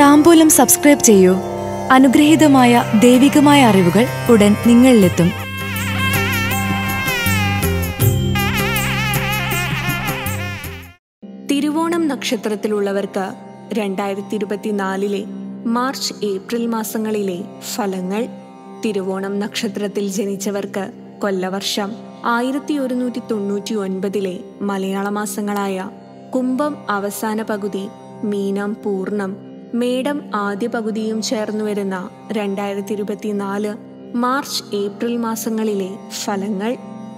താമ്പൂലം subscribe ചെയ്യൂ അനുഗ്രഹീതമായ ദൈവികമായ അറിവുകൾ ഉടൻ നിങ്ങളിലെത്തും തിരുവോണം നക്ഷത്രത്തിലുള്ളവർക്ക് രണ്ടായിരത്തി ഇരുപത്തിനാലിലെ മാർച്ച് ഏപ്രിൽ മാസങ്ങളിലെ ഫലങ്ങൾ തിരുവോണം നക്ഷത്രത്തിൽ ജനിച്ചവർക്ക് കൊല്ലവർഷം ആയിരത്തി ഒരുന്നൂറ്റി തൊണ്ണൂറ്റി ഒൻപതിലെ മലയാള മാസങ്ങളായ കുംഭം അവസാന പകുതി മീനം പൂർണ്ണം മേടം ആദ്യ പകുതിയും ചേർന്നു വരുന്ന രണ്ടായിരത്തി ഇരുപത്തിനാല് മാർച്ച് ഏപ്രിൽ മാസങ്ങളിലെ ഫലങ്ങൾ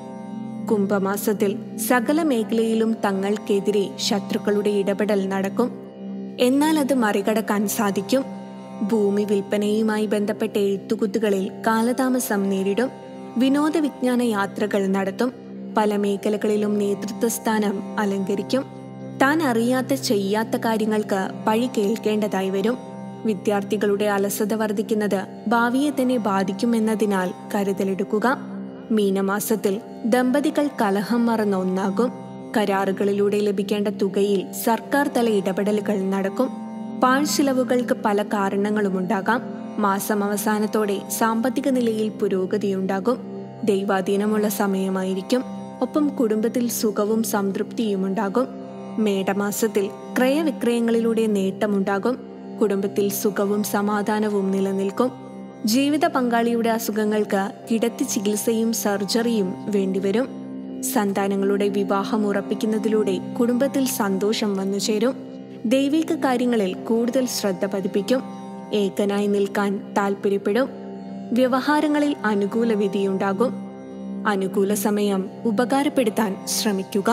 കുംഭമാസത്തിൽ സകല മേഖലയിലും തങ്ങൾക്കെതിരെ ശത്രുക്കളുടെ ഇടപെടൽ നടക്കും എന്നാൽ അത് മറികടക്കാൻ സാധിക്കും ഭൂമി വിൽപ്പനയുമായി ബന്ധപ്പെട്ട എഴുത്തുകുത്തുകളിൽ കാലതാമസം നേരിടും വിനോദ വിജ്ഞാന യാത്രകൾ നടത്തും പല മേഖലകളിലും നേതൃത്വ സ്ഥാനം അലങ്കരിക്കും താൻ അറിയാത്ത ചെയ്യാത്ത കാര്യങ്ങൾക്ക് പഴി കേൾക്കേണ്ടതായി വരും വിദ്യാർത്ഥികളുടെ അലസത വർദ്ധിക്കുന്നത് ഭാവിയെ തന്നെ ബാധിക്കുമെന്നതിനാൽ കരുതലെടുക്കുക മീനമാസത്തിൽ ദമ്പതികൾ കലഹം മറന്ന ഒന്നാകും കരാറുകളിലൂടെ ലഭിക്കേണ്ട തുകയിൽ സർക്കാർ തല ഇടപെടലുകൾ നടക്കും പാഴ്ചിലവുകൾക്ക് പല കാരണങ്ങളുമുണ്ടാകാം മാസം അവസാനത്തോടെ സാമ്പത്തിക നിലയിൽ പുരോഗതിയുണ്ടാകും ദൈവാധീനമുള്ള സമയമായിരിക്കും ഒപ്പം കുടുംബത്തിൽ സുഖവും സംതൃപ്തിയുമുണ്ടാകും മേടമാസത്തിൽ ക്രയവിക്രയങ്ങളിലൂടെ നേട്ടമുണ്ടാകും കുടുംബത്തിൽ സുഖവും സമാധാനവും നിലനിൽക്കും ജീവിത പങ്കാളിയുടെ അസുഖങ്ങൾക്ക് കിടത്തി ചികിത്സയും സർജറിയും വേണ്ടിവരും സന്താനങ്ങളുടെ വിവാഹം ഉറപ്പിക്കുന്നതിലൂടെ കുടുംബത്തിൽ സന്തോഷം വന്നുചേരും ദൈവിക കാര്യങ്ങളിൽ കൂടുതൽ ശ്രദ്ധ പതിപ്പിക്കും ഏകനായി നിൽക്കാൻ താൽപ്പര്യപ്പെടും വ്യവഹാരങ്ങളിൽ അനുകൂല വിധിയുണ്ടാകും അനുകൂല സമയം ഉപകാരപ്പെടുത്താൻ ശ്രമിക്കുക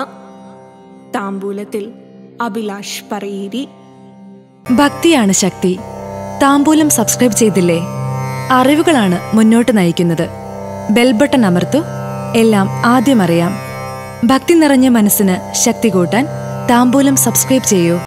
താമ്പൂലത്തിൽ അഭിലാഷ് പറയേരി ഭക്തിയാണ് ശക്തി താമ്പൂലം സബ്സ്ക്രൈബ് ചെയ്തില്ലേ അറിവുകളാണ് മുന്നോട്ട് നയിക്കുന്നത് ബെൽബട്ടൺ അമർത്തു എല്ലാം ആദ്യം അറിയാം ഭക്തി നിറഞ്ഞ മനസ്സിന് ശക്തി കൂട്ടാൻ താമ്പൂലം സബ്സ്ക്രൈബ് ചെയ്യൂ